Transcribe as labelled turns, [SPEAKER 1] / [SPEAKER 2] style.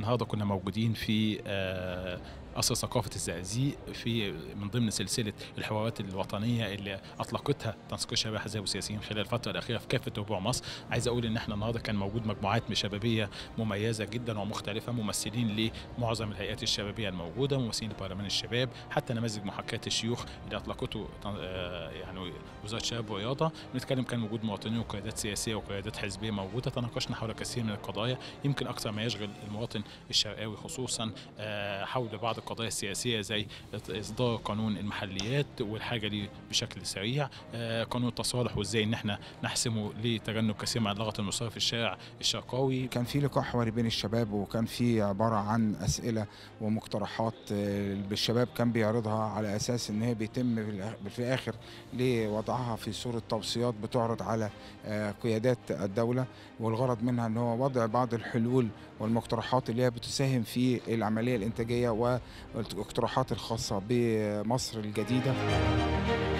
[SPEAKER 1] النهارده كنا موجودين في آه، قصر ثقافة الزقازيق في من ضمن سلسلة الحوارات الوطنية اللي أطلقتها تنسيق الشباب الأحزاب والسياسيين خلال الفترة الأخيرة في كافة ربوع مصر، عايز أقول إن إحنا النهارده كان موجود مجموعات شبابية مميزة جدا ومختلفة ممثلين لمعظم الهيئات الشبابية الموجودة، ممثلين لبرلمان الشباب، حتى نماذج محاكاة الشيوخ اللي أطلقته آه، يعني وزارة الشباب والرياضة، بنتكلم كان وجود مواطنين وقيادات سياسية وقيادات حزبية موجودة، تناقشنا حول كثير من القضايا يمكن أكثر ما يشغل المواطن الشرقاوي خصوصا آه، حول بعض القضايا السياسيه زي اصدار قانون المحليات والحاجه دي بشكل سريع آه، قانون التصالح وازاي ان احنا نحسمه لتجنب كثير من اللغط المصريه في الشارع الشرقاوي
[SPEAKER 2] كان في لقاء حواري بين الشباب وكان في عباره عن اسئله ومقترحات آه، الشباب كان بيعرضها على اساس ان هي بيتم في الآخ- في الاخر لوضعها في صوره توصيات بتعرض على آه، قيادات الدوله والغرض منها ان هو وضع بعض الحلول والمقترحات اللي هي بتساهم في العمليه الانتاجيه والاقتراحات الخاصه بمصر الجديده